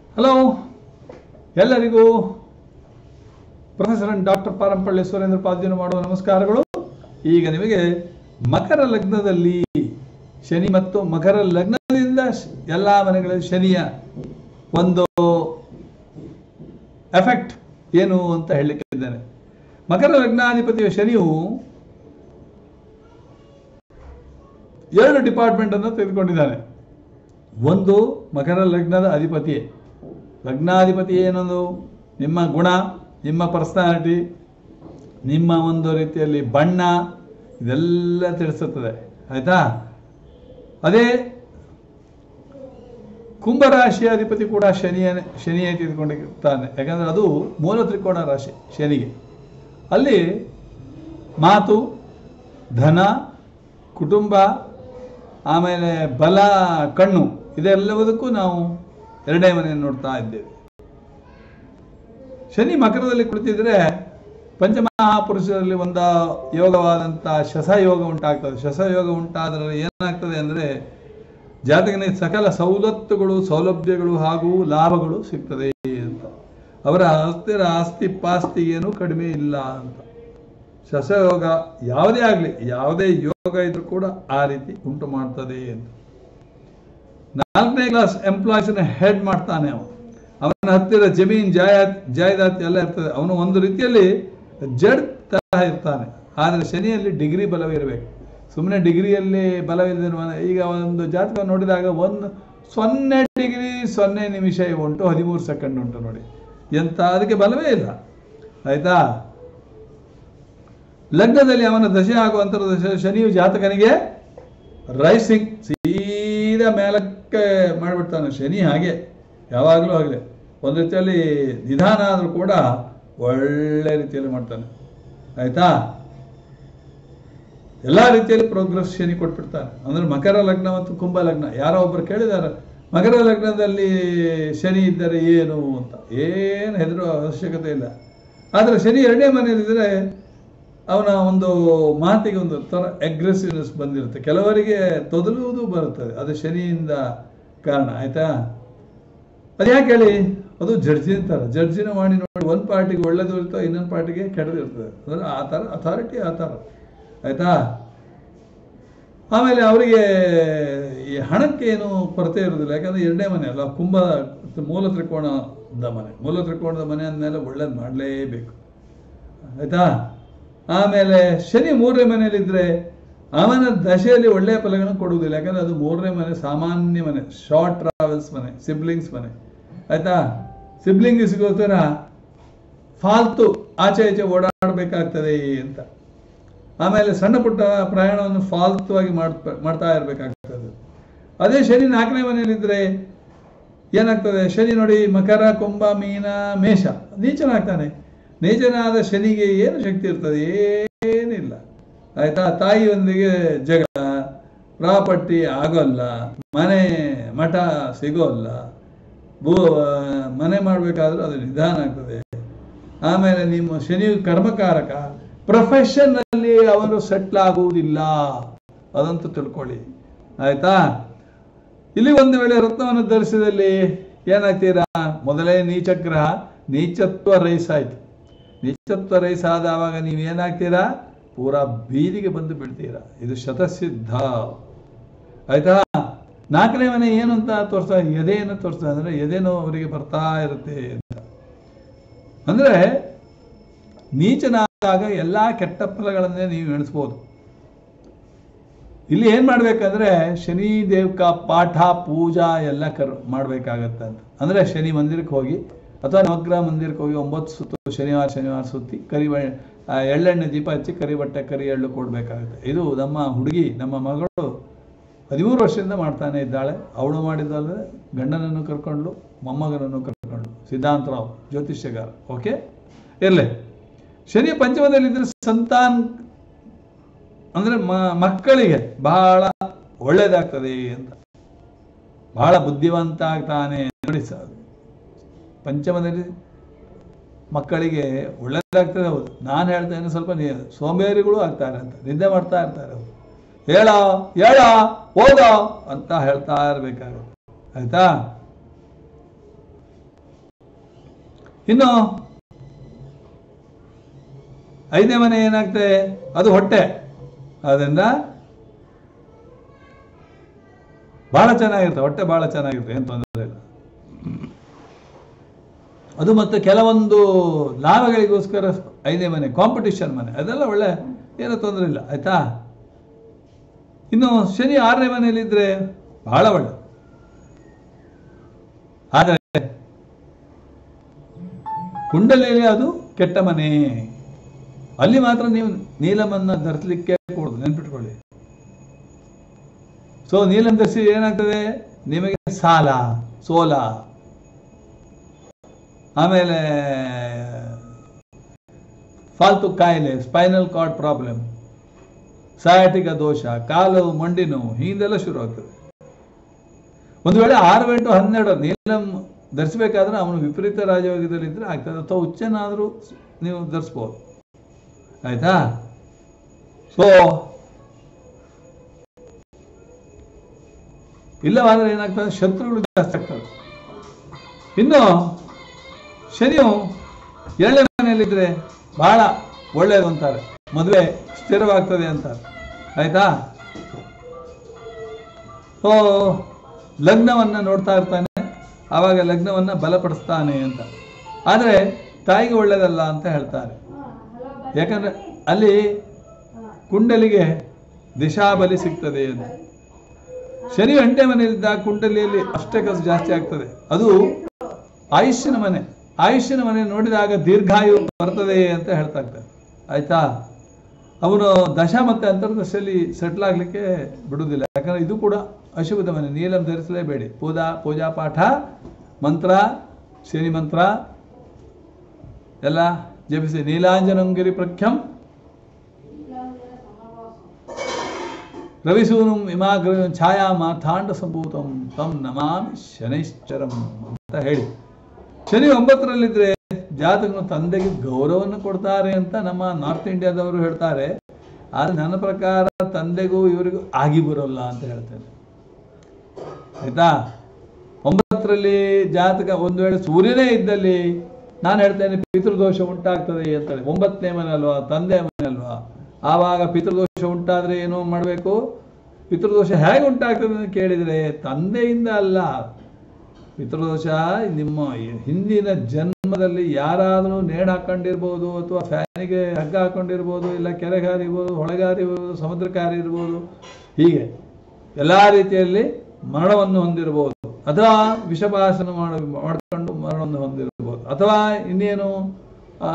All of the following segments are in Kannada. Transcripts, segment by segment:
ಹಲೋ ಎಲ್ಲರಿಗೂ ಪ್ರೊಫೆಸರ್ ಡಾಕ್ಟರ್ ಪಾರಂಪಳ್ಳಿ ಸುರೇಂದ್ರ ಪಾದ್ಯನು ಮಾಡುವ ನಮಸ್ಕಾರಗಳು ಈಗ ನಿಮಗೆ ಮಕರ ಲಗ್ನದಲ್ಲಿ ಶನಿ ಮತ್ತು ಮಕರ ಲಗ್ನದಿಂದ ಶ- ಎಲ್ಲಾ ಮನೆಗಳಲ್ಲಿ ಶನಿಯ ಒಂದು ಎಫೆಕ್ಟ್ ಏನು ಅಂತ ಹೇಳಲಿಕ್ಕೆ ಇದ್ದೇನೆ ಮಕರ ಲಗ್ನಾಧಿಪತಿಯ ಶನಿಯು ಎರಡು ಡಿಪಾರ್ಟ್ಮೆಂಟ್ ಅನ್ನು ತೆಗೆದುಕೊಂಡಿದ್ದಾನೆ ಒಂದು ಮಕರ ಲಗ್ನದ ಅಧಿಪತಿಯೇ ಲಗ್ನಾಧಿಪತಿ ಏನೊಂದು ನಿಮ್ಮ ಗುಣ ನಿಮ್ಮ ಪರ್ಸನಾಲಿಟಿ ನಿಮ್ಮ ಒಂದು ರೀತಿಯಲ್ಲಿ ಬಣ್ಣ ಇದೆಲ್ಲ ತಿಳಿಸುತ್ತದೆ ಆಯ್ತಾ ಅದೇ ಕುಂಭರಾಶಿಯ ಅಧಿಪತಿ ಕೂಡ ಶನಿಯ ಶನಿಯೇ ತೆಗೆದುಕೊಂಡಿರ್ತಾನೆ ಯಾಕಂದರೆ ಅದು ಮೂಲ ತ್ರಿಕೋಣ ರಾಶಿ ಶನಿಗೆ ಅಲ್ಲಿ ಮಾತು ಧನ ಕುಟುಂಬ ಆಮೇಲೆ ಬಲ ಕಣ್ಣು ಇದೆಲ್ಲವುದಕ್ಕೂ ನಾವು ಎರಡನೇ ಮನೆಯನ್ನು ನೋಡ್ತಾ ಇದ್ದೇವೆ ಶನಿ ಮಕರದಲ್ಲಿ ಕುಳಿತಿದ್ರೆ ಪಂಚಮಹಾಪುರುಷರಲ್ಲಿ ಒಂದು ಯೋಗವಾದಂಥ ಶಸಯೋಗ ಉಂಟಾಗ್ತದೆ ಶಸಯೋಗ ಉಂಟಾದರೆ ಏನಾಗ್ತದೆ ಅಂದರೆ ಜಾತಕನಿಗೆ ಸಕಲ ಸವಲತ್ತುಗಳು ಸೌಲಭ್ಯಗಳು ಹಾಗೂ ಲಾಭಗಳು ಸಿಗ್ತದೆ ಅಂತ ಅವರ ಹಸ್ತಿರ ಆಸ್ತಿ ಪಾಸ್ತಿ ಏನೂ ಕಡಿಮೆ ಇಲ್ಲ ಅಂತ ಶಸಯೋಗ ಯಾವುದೇ ಆಗಲಿ ಯಾವುದೇ ಯೋಗ ಇದ್ರೂ ಕೂಡ ಆ ರೀತಿ ಉಂಟು ಮಾಡ್ತದೆ ಅಂತ ನಾಲ್ಕನೇ ಕ್ಲಾಸ್ ಎಂಪ್ಲಾಯ್ಸ್ನ ಹೆಡ್ ಮಾಡ್ತಾನೆ ಅವನು ಅವನ ಹತ್ತಿರ ಜಮೀನ್ ಜಾಯತ್ ಜಾಯ್ದಾತ್ ಎಲ್ಲ ಇರ್ತದೆ ಅವನು ಒಂದು ರೀತಿಯಲ್ಲಿ ಜಡ್ ತರಹ ಇರ್ತಾನೆ ಆದರೆ ಶನಿಯಲ್ಲಿ ಡಿಗ್ರಿ ಬಲವಿರಬೇಕು ಸುಮ್ಮನೆ ಡಿಗ್ರಿಯಲ್ಲಿ ಬಲವಿಲ್ಲದಿರುವ ಈಗ ಒಂದು ಜಾತಕ ನೋಡಿದಾಗ ಒಂದು ಸೊನ್ನೆ ಡಿಗ್ರಿ ಸೊನ್ನೆ ನಿಮಿಷ ಉಂಟು ಹದಿಮೂರು ಸೆಕೆಂಡ್ ಉಂಟು ನೋಡಿ ಎಂತ ಅದಕ್ಕೆ ಬಲವೇ ಇಲ್ಲ ಆಯ್ತಾ ಲಗ್ನದಲ್ಲಿ ಅವನ ದಶೆ ಆಗುವಂಥ ದಶೆ ಶನಿಯು ಜಾತಕನಿಗೆ ರೈಸಿಂಗ್ ಸೀದಾ ಮೇಲಕ್ಕೆ ಮಾಡಿಬಿಡ್ತಾನೆ ಶನಿ ಹಾಗೆ ಯಾವಾಗಲೂ ಆಗಲಿ ಒಂದು ರೀತಿಯಲ್ಲಿ ನಿಧಾನ ಆದರೂ ಕೂಡ ಒಳ್ಳೆ ರೀತಿಯಲ್ಲಿ ಮಾಡ್ತಾನೆ ಆಯ್ತಾ ಎಲ್ಲ ರೀತಿಯಲ್ಲಿ ಪ್ರೋಗ್ರೆಸ್ ಶನಿ ಕೊಟ್ಬಿಡ್ತಾನೆ ಅಂದ್ರೆ ಮಕರ ಲಗ್ನ ಮತ್ತು ಕುಂಭ ಲಗ್ನ ಯಾರೋ ಒಬ್ಬರು ಕೇಳಿದ್ದಾರೆ ಮಕರ ಲಗ್ನದಲ್ಲಿ ಶನಿ ಇದ್ದರೆ ಏನು ಅಂತ ಏನು ಹೆದರುವ ಅವಶ್ಯಕತೆ ಇಲ್ಲ ಆದರೆ ಶನಿ ಎರಡನೇ ಮನೆಯಲ್ಲಿದ್ದರೆ ಅವನ ಒಂದು ಮಾತಿಗೆ ಒಂದು ಥರ ಅಗ್ರೆಸಿವ್ನೆಸ್ ಬಂದಿರುತ್ತೆ ಕೆಲವರಿಗೆ ತೊದಲುವುದು ಬರುತ್ತದೆ ಅದು ಶನಿಯಿಂದ ಕಾರಣ ಆಯ್ತಾ ಅದು ಯಾಕೆ ಹೇಳಿ ಅದು ಜಡ್ಜಿನ ಥರ ಜಡ್ಜಿನ ಮಾಡಿ ನೋಡಿ ಒಂದು ಪಾರ್ಟಿಗೆ ಒಳ್ಳೇದು ಇರ್ತದೆ ಇನ್ನೊಂದು ಪಾರ್ಟಿಗೆ ಕೆಟ್ಟದಿರ್ತದೆ ಅಂದರೆ ಆ ಥರ ಅಥಾರಿಟಿ ಆ ಥರ ಆಯ್ತಾ ಆಮೇಲೆ ಅವರಿಗೆ ಈ ಹಣಕ್ಕೆ ಏನು ಕೊರತೆ ಇರೋದಿಲ್ಲ ಯಾಕಂದ್ರೆ ಎರಡನೇ ಮನೆ ಅಲ್ಲ ಕುಂಭ ಮೂಲ ತ್ರಿಕೋಣದ ಮನೆ ಮೂಲ ತ್ರಿಕೋಣದ ಮನೆ ಅಂದಮೇಲೆ ಒಳ್ಳೇದು ಮಾಡಲೇಬೇಕು ಆಯ್ತಾ ಆಮೇಲೆ ಶನಿ ಮೂರನೇ ಮನೆಯಲ್ಲಿದ್ದರೆ ಅವನ ದಶೆಯಲ್ಲಿ ಒಳ್ಳೆಯ ಫಲಗಳನ್ನು ಕೊಡುವುದಿಲ್ಲ ಯಾಕಂದ್ರೆ ಅದು ಮೂರನೇ ಮನೆ ಸಾಮಾನ್ಯ ಮನೆ ಶಾರ್ಟ್ ಟ್ರಾವೆಲ್ಸ್ ಮನೆ ಸಿಬ್ಲಿಂಗ್ಸ್ ಮನೆ ಆಯ್ತಾ ಸಿಬ್ಲಿಂಗ್ಸ್ಗೋಸ್ಕರ ಫಾಲ್ತು ಆಚೆ ಈಚೆ ಓಡಾಡಬೇಕಾಗ್ತದೆ ಅಂತ ಆಮೇಲೆ ಸಣ್ಣ ಪುಟ್ಟ ಪ್ರಯಾಣವನ್ನು ಫಾಲ್ತುವಾಗಿ ಮಾಡ್ತಾ ಮಾಡ್ತಾ ಇರಬೇಕಾಗ್ತದೆ ಅದೇ ಶನಿ ನಾಲ್ಕನೇ ಮನೆಯಲ್ಲಿದ್ದರೆ ಏನಾಗ್ತದೆ ಶನಿ ನೋಡಿ ಮಕರ ಕುಂಭ ಮೀನ ಮೇಷ ನೀಚನಾಗ್ತಾನೆ ನೀಚನಾದ ಶನಿಗೆ ಏನು ಶಕ್ತಿ ಇರ್ತದೆ ಏನಿಲ್ಲ ಆಯ್ತಾ ತಾಯಿಯೊಂದಿಗೆ ಜಗಳ ಪ್ರಾಪರ್ಟಿ ಆಗೋಲ್ಲ ಮನೆ ಮಠ ಸಿಗೋಲ್ಲ ಭೂ ಮನೆ ಮಾಡಬೇಕಾದ್ರೂ ಅದು ನಿಧಾನ ಆಗ್ತದೆ ಆಮೇಲೆ ನಿಮ್ಮ ಶನಿಯು ಕರ್ಮಕಾರಕ ಪ್ರೊಫೆಷನ್ನಲ್ಲಿ ಅವನು ಸೆಟ್ಲ್ ಆಗುವುದಿಲ್ಲ ಅದಂತೂ ತಿಳ್ಕೊಳ್ಳಿ ಆಯ್ತಾ ಇಲ್ಲಿ ಒಂದು ವೇಳೆ ರತ್ನವನ್ನು ಧರಿಸಿದಲ್ಲಿ ಏನಾಗ್ತೀರಾ ಮೊದಲೇ ನೀಚಗ್ರಹ ನೀಚತ್ವ ರೈಸಾಯ್ತು ನೀಚತ್ವ ರೈಸಾದ ಆವಾಗ ನೀವು ಏನಾಗ್ತೀರಾ ಪೂರಾ ಬೀದಿಗೆ ಬಂದು ಬೀಳ್ತೀರಾ ಇದು ಶತಸಿದ್ಧ ಆಯ್ತಾ ನಾಲ್ಕನೇ ಮನೆ ಏನು ಅಂತ ತೋರಿಸ್ತಾ ಎದೆಯನ್ನು ತೋರಿಸ್ತಾ ಅಂದ್ರೆ ಎದೆನೋ ಅವರಿಗೆ ಬರ್ತಾ ಇರುತ್ತೆ ಅಂತ ಅಂದ್ರೆ ನೀಚನಾದಾಗ ಎಲ್ಲಾ ಕೆಟ್ಟ ಫಲಗಳನ್ನೇ ನೀವು ಎಣಿಸ್ಬೋದು ಇಲ್ಲಿ ಏನ್ ಮಾಡ್ಬೇಕಂದ್ರೆ ಶನಿ ದೇವಕ ಪಾಠ ಪೂಜಾ ಎಲ್ಲ ಕರ್ ಮಾಡ್ಬೇಕಾಗತ್ತೆ ಅಂತ ಅಂದ್ರೆ ಶನಿ ಮಂದಿರಕ್ಕೆ ಹೋಗಿ ಅಥವಾ ನವಗ್ರಹ ಮಂದಿರಕ್ಕೆ ಹೋಗಿ ಒಂಬತ್ತು ಸುತ್ತು ಶನಿವಾರ ಶನಿವಾರ ಸುತ್ತಿ ಕರಿ ಬ- ಆ, ಎಳ್ಳೆಣ್ಣೆ ದೀಪ ಹಚ್ಚಿ ಕರಿ ಬಟ್ಟೆ ಕರಿ ಎಳ್ಳು ಕೊಡ್ಬೇಕಾಗುತ್ತೆ ಇದು ನಮ್ಮ ಹುಡುಗಿ ನಮ್ಮ ಮಗಳು ಹದಿಮೂರು ವರ್ಷದಿಂದ ಮಾಡ್ತಾನೆ ಇದ್ದಾಳೆ ಅವಳು ಮಾಡಿದ್ದಲ್ಲದೆ ಗಂಡನನ್ನು ಕರ್ಕೊಂಡು ಮೊಮ್ಮಗನನ್ನು ಕರ್ಕೊಂಡು ಸಿದ್ಧಾಂತರಾವ್ ಜ್ಯೋತಿಷ್ಯಗಾರ ಓಕೆ ಇರಲಿ ಶನಿ ಪಂಚಮದಲ್ಲಿದ್ದರೆ ಸಂತಾನ ಅಂದ್ರೆ ಮ- ಮಕ್ಕಳಿಗೆ ಬಹಳ ಒಳ್ಳೇದಾಗ್ತದೆ ಅಂತ ಬಹಳ ಬುದ್ಧಿವಂತ ಆಗ್ತಾನೆ ನೋಡಿ ಸ ಪಂಚಮದಲ್ಲಿ ಮಕ್ಕಳಿಗೆ ಒಳ್ಳೇದಾಗ್ತದೆ ಹೌದು ನಾನು ಹೇಳ್ತೇನೆ ಸ್ವಲ್ಪ ನೀ ಸೋಂಬೇರಿಗಳು ಆಗ್ತಾರೆ ಅಂತ ನಿದ್ದೆ ಮಾಡ್ತಾ ಇರ್ತಾರೆ ಅವರು ಹೇಳ ಹೇಳ ಓದ ಅಂತ ಹೇಳ್ತಾ ಇರ್ಬೇಕಾಗುತ್ತೆ ಆಯ್ತಾ ಇನ್ನು ಐದನೇ ಮನೆ ಏನಾಗ್ತದೆ ಅದು ಹೊಟ್ಟೆ ಅದರಿಂದ ಬಹಳ ಚೆನ್ನಾಗಿರುತ್ತೆ ಹೊಟ್ಟೆ ಬಹಳ ಚೆನ್ನಾಗಿರುತ್ತೆ ಏನು ತೊಂದರೆ ಇಲ್ಲ ಅದು ಮತ್ತು ಕೆಲವೊಂದು ಲಾಭಗಳಿಗೋಸ್ಕರ ಐದನೇ ಮನೆ ಕಾಂಪಿಟಿಷನ್ ಮನೆ ಅದೆಲ್ಲ ಒಳ್ಳೆ ಏನೂ ತೊಂದರೆ ಇಲ್ಲ ಆಯ್ತಾ ಇನ್ನು ಶನಿ ಆರನೇ ಮನೆಯಲ್ಲಿದ್ದರೆ ಬಹಳ ಒಳ್ಳೆ ಆದರೆ ಕುಂಡಲಿಯಲ್ಲಿ ಅದು ಕೆಟ್ಟ ಮನೆ ಅಲ್ಲಿ ಮಾತ್ರ ನೀವು ನೀಲಮನ್ನ ಧರಿಸಲಿಕ್ಕೆ ಕೂಡದು ನೆನ್ಪಿಟ್ಕೊಳ್ಳಿ ಸೊ ನೀಲಂ ಧರಿಸಿ ಏನಾಗ್ತದೆ ನಿಮಗೆ ಸಾಲ ಸೋಲ ಆಮೇಲೆ ಫಾಲ್ತು ಕಾಯಿಲೆ ಸ್ಪೈನಲ್ ಕಾರ್ಡ್ ಪ್ರಾಬ್ಲಮ್ ಸಯಾಟಿಕ ದೋಷ ಕಾಲು ಮಂಡಿ ನೋವು ಹೀಗೆಲ್ಲ ಶುರು ಆಗ್ತದೆ ಒಂದು ವೇಳೆ ಆರು ಎಂಟು ಹನ್ನೆರಡು ನೀಲಂ ಧರಿಸಬೇಕಾದ್ರೆ ಅವನು ವಿಪರೀತ ರಾಜಯೋಗದಲ್ಲಿ ಇದ್ರೆ ಆಗ್ತದೆ ಅಥವಾ ಉಚ್ಚನಾದರೂ ನೀವು ಧರಿಸ್ಬೋದು ಆಯ್ತಾ ಸೊ ಇಲ್ಲವಾದ್ರೆ ಏನಾಗ್ತದೆ ಶತ್ರುಗಳು ಜಾಸ್ತಿ ಆಗ್ತದೆ ಇನ್ನು ಶನಿಯು ಎರಡನೇ ಮನೆಯಲ್ಲಿದ್ದರೆ ಬಹಳ ಒಳ್ಳೆಯದು ಅಂತಾರೆ ಮದುವೆ ಸ್ಥಿರವಾಗ್ತದೆ ಅಂತಾರೆ ಆಯ್ತಾ ಸೊ ಲಗ್ನವನ್ನು ನೋಡ್ತಾ ಇರ್ತಾನೆ ಆವಾಗ ಲಗ್ನವನ್ನು ಬಲಪಡಿಸ್ತಾನೆ ಅಂತ ಆದರೆ ತಾಯಿಗೆ ಒಳ್ಳೆಯದಲ್ಲ ಅಂತ ಹೇಳ್ತಾರೆ ಯಾಕಂದ್ರೆ ಅಲ್ಲಿ ಕುಂಡಲಿಗೆ ದಿಶಾಬಲಿ ಸಿಗ್ತದೆ ಅಂತ ಶನಿ ಎಂಟನೇ ಮನೆಯಲ್ಲಿದ್ದಾಗ ಕುಂಡಲಿಯಲ್ಲಿ ಅಷ್ಟಕಸು ಜಾಸ್ತಿ ಆಗ್ತದೆ ಅದು ಆಯುಷ್ಯನ ಮನೆ ಆಯುಷ್ಯನ ಮನೆ ನೋಡಿದಾಗ ದೀರ್ಘಾಯು ಬರ್ತದೆ ಅಂತ ಹೇಳ್ತಾ ಇರ್ತಾರೆ ಆಯ್ತಾ ಅವನು ದಶ ಮತ್ತೆ ಅಂತರ್ದಶಲ್ಲಿ ಸೆಟ್ಲ್ ಆಗ್ಲಿಕ್ಕೆ ಬಿಡುವುದಿಲ್ಲ ಯಾಕಂದ್ರೆ ಇದು ಕೂಡ ಅಶುಭದ ಮನೆ ನೀಲಂ ಧರಿಸಲೇಬೇಡಿ ಪೂಜಾ ಪೂಜಾ ಪಾಠ ಮಂತ್ರ ಶನಿ ಮಂತ್ರ ಎಲ್ಲ ಜಪಿಸಿ ನೀಲಾಂಜನಂಗಿರಿ ಪ್ರಖ್ಯಂ ರವಿಸೂನು ಇಮಾಗ್ರ ಛಾಯಾ ಮಾಥಾಂಡ ಸಂಭೂತಂ ತಂ ನಮಾಮಿ ಶನೈಶ್ಚರಂ ಅಂತ ಹೇಳಿ ಶನಿ ಒಂಬತ್ತರಲ್ಲಿದ್ರೆ ಜಾತಕನ ತಂದೆಗೆ ಗೌರವವನ್ನು ಕೊಡ್ತಾರೆ ಅಂತ ನಮ್ಮ ನಾರ್ತ್ ಇಂಡಿಯಾದವರು ಹೇಳ್ತಾರೆ ಆದರೆ ನನ್ನ ಪ್ರಕಾರ ತಂದೆಗೂ ಇವರಿಗೂ ಆಗಿ ಬರೋಲ್ಲ ಅಂತ ಹೇಳ್ತೇನೆ ಆಯ್ತಾ ಒಂಬತ್ತರಲ್ಲಿ ಜಾತಕ ಒಂದು ವೇಳೆ ಸೂರ್ಯನೇ ಇದ್ದಲ್ಲಿ ನಾನು ಹೇಳ್ತೇನೆ ಪಿತೃದೋಷ ಉಂಟಾಗ್ತದೆ ಅಂತೇಳಿ ಒಂಬತ್ತನೇ ಮನೆ ಅಲ್ವಾ ತಂದೆ ಮನೆ ಅಲ್ವಾ ಆವಾಗ ಪಿತೃದೋಷ ಉಂಟಾದ್ರೆ ಏನು ಮಾಡಬೇಕು ಪಿತೃದೋಷ ಹೇಗೆ ಉಂಟಾಗ್ತದೆ ಅಂತ ಕೇಳಿದರೆ ತಂದೆಯಿಂದ ಅಲ್ಲ ಪಿತೃದೋಷ ನಿಮ್ಮ ಹಿಂದಿನ ಜನ್ಮದಲ್ಲಿ ಯಾರಾದರೂ ನೇಣು ಹಾಕೊಂಡಿರ್ಬೋದು ಅಥವಾ ಫ್ಯಾನಿಗೆ ಹಗ್ಗ ಹಾಕೊಂಡಿರ್ಬೋದು ಇಲ್ಲ ಕೆರೆಗಾರಿ ಇರ್ಬೋದು ಹೊಳೆಗಾರಿ ಇರ್ಬೋದು ಸಮುದ್ರಕಾರಿ ಇರ್ಬೋದು ಹೀಗೆ ಎಲ್ಲ ರೀತಿಯಲ್ಲಿ ಮರಣವನ್ನು ಹೊಂದಿರಬಹುದು ಅಥವಾ ವಿಷಪಾಸನ ಮಾಡ ಮಾಡಿಕೊಂಡು ಮರಣವನ್ನು ಹೊಂದಿರಬಹುದು ಅಥವಾ ಇನ್ನೇನು ಆ,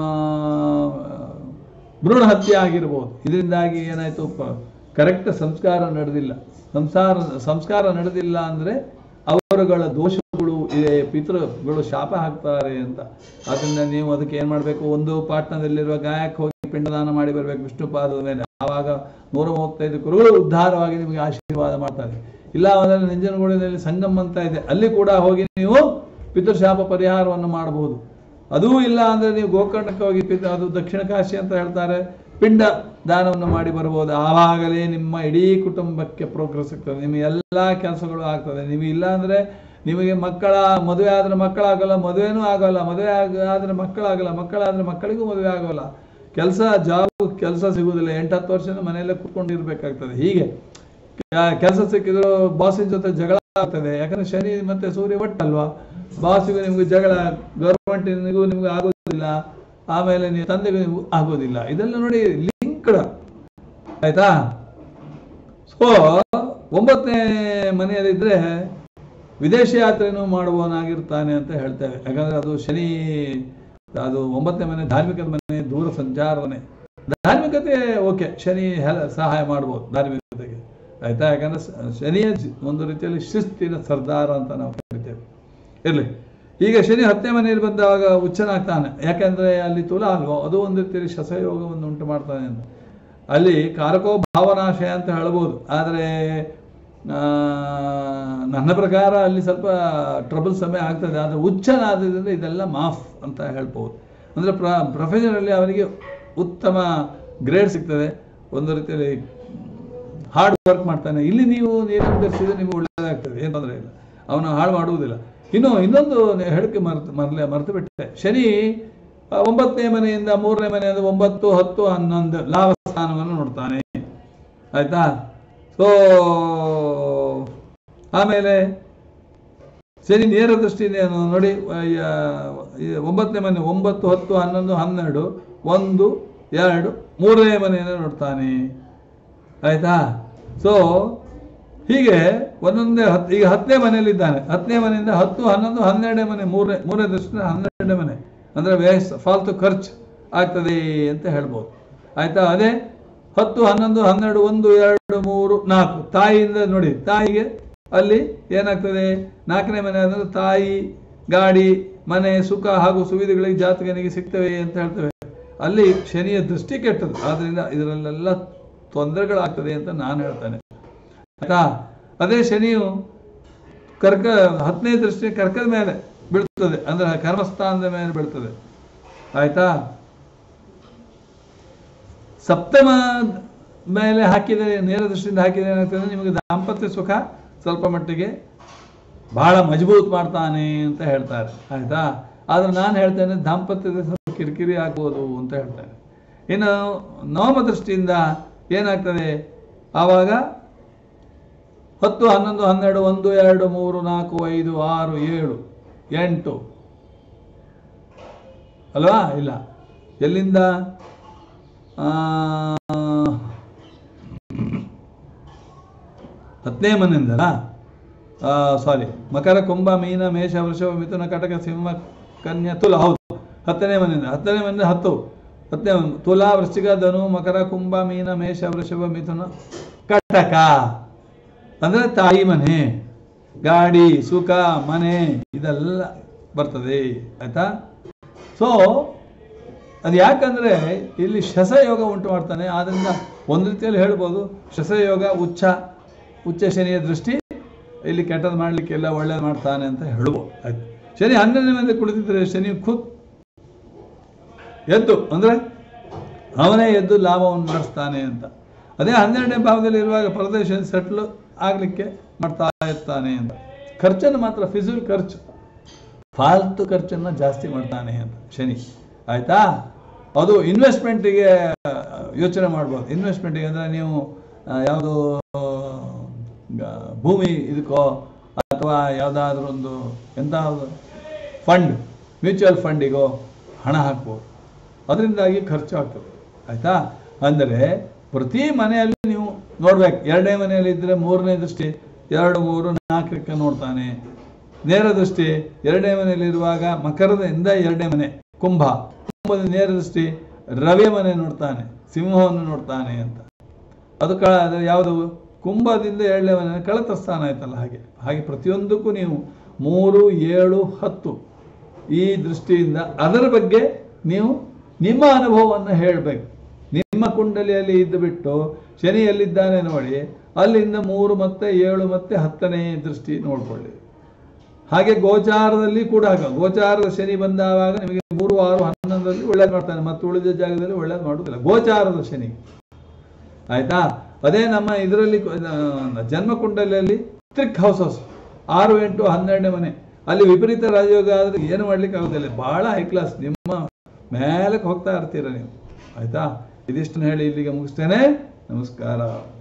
ಭ್ರೂಣ ಹತ್ಯೆ ಆಗಿರ್ಬೋದು ಇದರಿಂದಾಗಿ ಏನಾಯ್ತು ಕರೆಕ್ಟ್ ಸಂಸ್ಕಾರ ನಡೆದಿಲ್ಲ ಸಂಸಾರ ಸಂಸ್ಕಾರ ನಡೆದಿಲ್ಲ ಅಂದರೆ ಅವರುಗಳ ದೋಷಗಳು ಇದೆ ಪಿತೃಗಳು ಶಾಪ ಹಾಕ್ತಾರೆ ಅಂತ ಅದರಿಂದ ನೀವು ಅದಕ್ಕೆ ಏನು ಮಾಡಬೇಕು ಒಂದು ಪಾಟ್ನದಲ್ಲಿರುವ ಗಾಯಕ್ಕೆ ಹೋಗಿ ಪಿಂಡದಾನ ಮಾಡಿ ಬರಬೇಕು ವಿಷ್ಣು ಪಾದದ ಮೇಲೆ ಆವಾಗ ನೂರ ಮೂವತ್ತೈದು ಕುರುಗಳು ಉದ್ಧಾರವಾಗಿ ನಿಮಗೆ ಆಶೀರ್ವಾದ ಮಾಡ್ತಾರೆ ಇಲ್ಲ ಅಂದರೆ ನಂಜನಗೂಡಿನಲ್ಲಿ ಸಂಗಮ್ ಅಂತ ಇದೆ ಅಲ್ಲಿ ಕೂಡ ಹೋಗಿ ನೀವು ಪಿತೃಶಾಪ ಪರಿಹಾರವನ್ನು ಮಾಡಬಹುದು ಅದೂ ಇಲ್ಲ ಅಂದರೆ ನೀವು ಗೋಕರ್ಣಕ್ಕೆ ಹೋಗಿ ಪಿತ ಅದು ದಕ್ಷಿಣ ಕಾಶಿ ಅಂತ ಹೇಳ್ತಾರೆ ಪಿಂಡ ದಾನವನ್ನು ಮಾಡಿ ಬರ್ಬೋದು ಆವಾಗಲೇ ನಿಮ್ಮ ಇಡೀ ಕುಟುಂಬಕ್ಕೆ ಪ್ರೋಗ್ರೆಸ್ ಆಗ್ತದೆ ನಿಮ್ಮ ಎಲ್ಲ ಕೆಲಸಗಳು ಆಗ್ತದೆ ನೀವು ಇಲ್ಲ ಅಂದರೆ ನಿಮಗೆ ಮಕ್ಕಳ ಮದುವೆ ಆದರೆ ಮಕ್ಕಳಾಗಲ್ಲ ಮದುವೆನೂ ಆಗೋಲ್ಲ ಮದುವೆ ಆಗ ಆದರೆ ಮಕ್ಕಳಾಗಲ್ಲ ಮಕ್ಕಳಾದರೆ ಮಕ್ಕಳಿಗೂ ಮದುವೆ ಆಗೋಲ್ಲ ಕೆಲಸ ಜಾಬ್ ಕೆಲಸ ಸಿಗುವುದಿಲ್ಲ ಎಂಟು ಹತ್ತು ವರ್ಷದ ಮನೆಯಲ್ಲೇ ಕೂತ್ಕೊಂಡಿರ್ಬೇಕಾಗ್ತದೆ ಹೀಗೆ ಕೆಲಸ ಸಿಕ್ಕಿದ್ರು ಬಾಸಿನ ಜೊತೆ ಜಗಳ ಆಗ್ತದೆ ಯಾಕಂದ್ರೆ ಶನಿ ಮತ್ತೆ ಸೂರ್ಯ ಒಟ್ಟಲ್ವಾ ಬಾಸಿಗೂ ನಿಮ್ಗೆ ಜಗಳ ಗೌರ್ಮೆಂಟಿನಿಗೂ ನಿಮ್ಗೆ ಆಗೋದಿಲ್ಲ ಆಮೇಲೆ ನೀವು ತಂದೆಗೂ ನಿಮ್ಗೆ ಆಗೋದಿಲ್ಲ ಇದೆಲ್ಲ ನೋಡಿ ಲಿಂಕ್ಡ್ ಆಯ್ತಾ ಸೊ ಒಂಬತ್ತನೇ ಮನೆಯಲ್ಲಿದ್ದರೆ ವಿದೇಶ ಯಾತ್ರೆನೂ ಮಾಡುವವನಾಗಿರ್ತಾನೆ ಅಂತ ಹೇಳ್ತೇವೆ ಯಾಕಂದ್ರೆ ಅದು ಶನಿ ಅದು ಒಂಬತ್ತನೇ ಮನೆ ಧಾರ್ಮಿಕದ ಮನೆ ದೂರ ಸಂಚಾರದ ಮನೆ ಧಾರ್ಮಿಕತೆ ಓಕೆ ಶನಿ ಹೆಲ ಸಹಾಯ ಮಾಡ್ಬೋದು ಧಾರ್ಮಿಕತೆಗೆ ಆಯ್ತಾ ಯಾಕಂದ್ರೆ ಸ- ಶನಿಯ ಜಿ- ಒಂದು ರೀತಿಯಲ್ಲಿ ಶಿಸ್ತಿನ ಸರ್ದಾರ ಅಂತ ನಾವು ಕರಿತೇವೆ ಇರಲಿ ಈಗ ಶನಿ ಹತ್ತನೇ ಮನೆಯಲ್ಲಿ ಬಂದಾಗ ಹುಚ್ಚನಾಗ್ತಾನೆ ಯಾಕೆಂದ್ರೆ ಅಲ್ಲಿ ತುಲಾ ಅಲ್ವೋ ಅದು ಒಂದು ರೀತಿಯಲ್ಲಿ ಶಸಯೋಗವನ್ನು ಉಂಟು ಮಾಡ್ತಾನೆ ಅಂತ ಅಲ್ಲಿ ಕಾರಕೋ ಭಾವನಾಶಯ ಅಂತ ಹೇಳ್ಬೋದು ಆದರೆ ಆ, ನನ್ನ ಪ್ರಕಾರ ಅಲ್ಲಿ ಸ್ವಲ್ಪ ಟ್ರಬಲ್ ಸಮಯ ಆಗ್ತದೆ ಆದರೆ ಹುಚ್ಚನಾದ್ರಿಂದ ಇದೆಲ್ಲ ಮಾಫ್ ಅಂತ ಹೇಳ್ಬೋದು ಅಂದರೆ ಪ್ರ ಪ್ರೊಫೆಷನಲ್ಲಿ ಅವನಿಗೆ ಉತ್ತಮ ಗ್ರೇಡ್ ಸಿಗ್ತದೆ ಒಂದು ರೀತಿಯಲ್ಲಿ ಹಾರ್ಡ್ ವರ್ಕ್ ಮಾಡ್ತಾನೆ ಇಲ್ಲಿ ನೀವು ನೀರನ್ನು ಧರಿಸಿದ್ರೆ ನಿಮಗೆ ಒಳ್ಳೆಯದಾಗ್ತದೆ ಏನು ತೊಂದರೆ ಇಲ್ಲ ಅವನು ಹಾಳು ಮಾಡುವುದಿಲ್ಲ ಇನ್ನು ಇನ್ನೊಂದು ಹೇಳಿಕೆ ಮರೆತು ಮರಲೆ ಮರೆತು ಬಿಟ್ಟೆ ಶನಿ ಆ, ಒಂಬತ್ತನೇ ಮನೆಯಿಂದ ಮೂರನೇ ಮನೆಯಿಂದ ಒಂಬತ್ತು ಹತ್ತು ಹನ್ನೊಂದು ಲಾಭ ಸ್ಥಾನವನ್ನು ನೋಡ್ತಾನೆ ಆಯ್ತಾ ಸೊ ಆಮೇಲೆ ಶನಿ ನೇರ ದೃಷ್ಟಿಯಿಂದ ಏನು ನೋಡಿ ಆ, ಯಾ- ಈ ಒಂಬತ್ತನೇ ಮನೆ ಒಂಬತ್ತು ಹತ್ತು ಹನ್ನೊಂದು ಹನ್ನೆರಡು ಒಂದು ಎರಡು ಮೂರನೇ ಮನೆಯನ್ನು ನೋಡ್ತಾನೆ ಆಯ್ತಾ ಸೊ ಹೀಗೆ ಒಂದೊಂದೇ ಹತ್ತು ಈಗ ಹತ್ತನೇ ಮನೆಯಲ್ಲಿದ್ದಾನೆ ಹತ್ತನೇ ಮನೆಯಿಂದ ಹತ್ತು ಹನ್ನೊಂದು ಹನ್ನೆರಡನೇ ಮನೆ ಮೂರನೇ ಮೂರನೇ ದೃಷ್ಟಿಯಿಂದ ಹನ್ನೆರಡನೇ ಮನೆ ಅಂದರೆ ವ್ಯಸ್ ಫಾಲ್ತು ಖರ್ಚು ಆಗ್ತದೆ ಅಂತ ಹೇಳ್ಬೋದು ಆಯ್ತಾ ಅದೇ ಹತ್ತು ಹನ್ನೊಂದು ಹನ್ನೆರಡು ಒಂದು ಎರಡು ಮೂರು ನಾಲ್ಕು ತಾಯಿಯಿಂದ ನೋಡಿ ತಾಯಿಗೆ ಅಲ್ಲಿ ಏನಾಗ್ತದೆ ನಾಲ್ಕನೇ ಮನೆ ಅಂದ್ರೆ ತಾಯಿ ಗಾಡಿ ಮನೆ ಸುಖ ಹಾಗೂ ಸುವಿಧೆಗಳಿಗೆ ಜಾತಕನಿಗೆ ಸಿಗ್ತವೆ ಅಂತ ಹೇಳ್ತೇವೆ ಅಲ್ಲಿ ಶನಿಯ ದೃಷ್ಟಿ ಕೆಟ್ಟದ್ದು ಆದ್ರಿಂದ ಇದರಲ್ಲೆಲ್ಲ ತೊಂದರೆಗಳಾಗ್ತದೆ ಅಂತ ನಾನು ಹೇಳ್ತೇನೆ ಆಯ್ತಾ ಅದೇ ಶನಿಯು ಕರ್ಕ ಹತ್ತನೇ ದೃಷ್ಟಿ ಕರ್ಕದ ಮೇಲೆ ಬೀಳ್ತದೆ ಅಂದ್ರೆ ಕರ್ಮಸ್ಥಾನದ ಮೇಲೆ ಬೀಳ್ತದೆ ಆಯ್ತಾ ಸಪ್ತಮ ಮೇಲೆ ಹಾಕಿದರೆ ನೇರ ದೃಷ್ಟಿಯಿಂದ ಹಾಕಿದರೆ ಏನಾಗ್ತದೆ ನಿಮಗೆ ದಾಂಪತ್ಯ ಸುಖ ಸ್ವಲ್ಪ ಮಟ್ಟಿಗೆ ಬಹಳ ಮಜಬೂತ್ ಮಾಡ್ತಾನೆ ಅಂತ ಹೇಳ್ತಾರೆ ಆಯ್ತಾ ಆದ್ರೆ ನಾನು ಹೇಳ್ತೇನೆ ದಾಂಪತ್ಯದ ಸ್ವಲ್ಪ ಕಿರಿಕಿರಿ ಆಗ್ಬೋದು ಅಂತ ಹೇಳ್ತೇನೆ ಇನ್ನು ನವಮ ದೃಷ್ಟಿಯಿಂದ ಏನಾಗ್ತದೆ ಆವಾಗ ಹತ್ತು ಹನ್ನೊಂದು ಹನ್ನೆರಡು ಒಂದು ಎರಡು ಮೂರು ನಾಲ್ಕು ಐದು ಆರು ಏಳು ಎಂಟು ಅಲ್ವಾ ಇಲ್ಲ ಎಲ್ಲಿಂದ ಆ, ಹತ್ತನೇ ಮನೆಯಿಂದಲ್ಲ ಸಾರಿ ಮಕರ ಕುಂಭ ಮೀನ ಮೇಷ ವೃಷಭ ಮಿಥುನ ಕಟಕ ಸಿಂಹ ಕನ್ಯಾ ತುಲ ಹೌದು ಹತ್ತನೇ ಮನೆಯಿಂದ ಹತ್ತನೇ ಮನೆ ಹತ್ತು ಹತ್ತನೇ ಮನೆ ತುಲಾ ವೃಶ್ಚಿಕ ಧನು ಮಕರ ಕುಂಭ ಮೀನ ಮೇಷ ವೃಷಭ ಮಿಥುನ ಕಟಕ ಅಂದ್ರೆ ತಾಯಿ ಮನೆ ಗಾಡಿ ಸುಖ ಮನೆ ಇದೆಲ್ಲ ಬರ್ತದೆ ಆಯ್ತಾ ಸೊ ಅದು ಯಾಕಂದ್ರೆ ಇಲ್ಲಿ ಶಸಯೋಗ ಉಂಟು ಮಾಡ್ತಾನೆ ಆದ್ರಿಂದ ಒಂದು ರೀತಿಯಲ್ಲಿ ಹೇಳ್ಬೋದು ಶಸಯೋಗ ಉಚ್ಚ ಉಚ್ಚ ಶನಿಯ ದೃಷ್ಟಿ ಇಲ್ಲಿ ಕೆಟ್ಟದ್ದು ಮಾಡ್ಲಿಕ್ಕೆಲ್ಲ ಒಳ್ಳೇದು ಮಾಡ್ತಾನೆ ಅಂತ ಹೇಳ್ಬೋದು ಆಯ್ತು ಶನಿ ಹನ್ನೆರಡನೇ ಮೇಲೆ ಕುಳಿತಿದ್ರೆ ಶನಿ ಖುದ್ ಎದ್ದು ಅಂದ್ರೆ ಅವನೇ ಎದ್ದು ಲಾಭವನ್ನು ಮಾಡಿಸ್ತಾನೆ ಅಂತ ಅದೇ ಹನ್ನೆರಡನೇ ಭಾವದಲ್ಲಿ ಇರುವಾಗ ಪ್ರದೇಶ ಸೆಟ್ಲ್ ಆಗ್ಲಿಕ್ಕೆ ಮಾಡ್ತಾ ಇರ್ತಾನೆ ಅಂತ ಖರ್ಚನ್ನು ಮಾತ್ರ ಫಿಸಿಲ್ ಖರ್ಚು ಫಾಲ್ತು ಖರ್ಚನ್ನು ಜಾಸ್ತಿ ಮಾಡ್ತಾನೆ ಅಂತ ಶನಿ ಆಯ್ತಾ ಅದು ಇನ್ವೆಸ್ಟ್ಮೆಂಟಿಗೆ ಯೋಚನೆ ಮಾಡ್ಬೋದು ಇನ್ವೆಸ್ಟ್ಮೆಂಟಿಗೆ ಅಂದರೆ ನೀವು ಯಾವುದು ಭೂಮಿ ಇದಕ್ಕೋ ಅಥವಾ ಯಾವುದಾದ್ರೂ ಒಂದು ಎಂಥ ಫಂಡ್ ಮ್ಯೂಚುವಲ್ ಫಂಡಿಗೋ ಹಣ ಹಾಕ್ಬೋದು ಅದರಿಂದಾಗಿ ಖರ್ಚು ಆಗ್ತದೆ ಆಯ್ತಾ ಅಂದರೆ ಪ್ರತಿ ಮನೆಯಲ್ಲಿ ನೀವು ನೋಡ್ಬೇಕು ಎರಡನೇ ಮನೆಯಲ್ಲಿ ಇದ್ದರೆ ಮೂರನೇ ದೃಷ್ಟಿ ಎರಡು ಮೂರು ನಾಲ್ಕಕ್ಕೆ ನೋಡ್ತಾನೆ ನೇರ ದೃಷ್ಟಿ ಎರಡನೇ ಮನೆಯಲ್ಲಿ ಇರುವಾಗ ಮಕರದಿಂದ ಎರಡನೇ ಮನೆ ಕುಂಭ ಕುಂಭದ ನೇರ ದೃಷ್ಟಿ ರವಿಯ ಮನೆ ನೋಡ್ತಾನೆ ಸಿಂಹವನ್ನು ನೋಡ್ತಾನೆ ಅಂತ ಅದು ಕ ಅದು ಯಾವುದು ಕುಂಭದಿಂದ ಏಳನೇ ಮನೆ ಕಳತ ಸ್ಥಾನ ಆಯ್ತಲ್ಲ ಹಾಗೆ ಹಾಗೆ ಪ್ರತಿಯೊಂದಕ್ಕೂ ನೀವು ಮೂರು ಏಳು ಹತ್ತು ಈ ದೃಷ್ಟಿಯಿಂದ ಅದರ ಬಗ್ಗೆ ನೀವು ನಿಮ್ಮ ಅನುಭವವನ್ನು ಹೇಳಬೇಕು ನಿಮ್ಮ ಕುಂಡಲಿಯಲ್ಲಿ ಇದ್ದು ಬಿಟ್ಟು ಶನಿ ಎಲ್ಲಿದ್ದಾನೆ ನೋಡಿ ಅಲ್ಲಿಂದ ಮೂರು ಮತ್ತೆ ಏಳು ಮತ್ತೆ ಹತ್ತನೇ ದೃಷ್ಟಿ ನೋಡ್ಕೊಳ್ಳಿ ಹಾಗೆ ಗೋಚಾರದಲ್ಲಿ ಕೂಡ ಹಾಗೆ ಗೋಚಾರದ ಶನಿ ಬಂದಾವಾಗ ನಿಮಗೆ ಮೂರು ಆರು ಹನ್ನೊಂದರಲ್ಲಿ ಒಳ್ಳೇದು ಮಾಡ್ತಾನೆ ಮತ್ತು ಉಳಿದ ಜಾಗದಲ್ಲಿ ಒಳ್ಳೇದು ಮಾಡುವುದಿಲ್ಲ ಗೋಚಾರದ ಶನಿ ಆಯ್ತಾ ಅದೇ ನಮ್ಮ ಇದರಲ್ಲಿ ಜನ್ಮ ಕುಂಡಲಿಯಲ್ಲಿ ತ್ರಿಕ್ ಹೌಸಸ್ ಆರು ಎಂಟು ಹನ್ನೆರಡನೇ ಮನೆ ಅಲ್ಲಿ ವಿಪರೀತ ರಾಜಯೋಗ ಆದ್ರೆ ಏನು ಮಾಡ್ಲಿಕ್ಕೆ ಆಗೋದಿಲ್ಲ ಬಹಳ ಹೈ ಕ್ಲಾಸ್ ನಿಮ್ಮ ಮೇಲಕ್ಕೆ ಹೋಗ್ತಾ ಇರ್ತೀರ ನೀವು ಆಯ್ತಾ ಇದಿಷ್ಟನ್ನು ಹೇಳಿ ಇಲ್ಲಿಗೆ ಮುಗಿಸ್ತೇನೆ ನಮಸ್ಕಾರ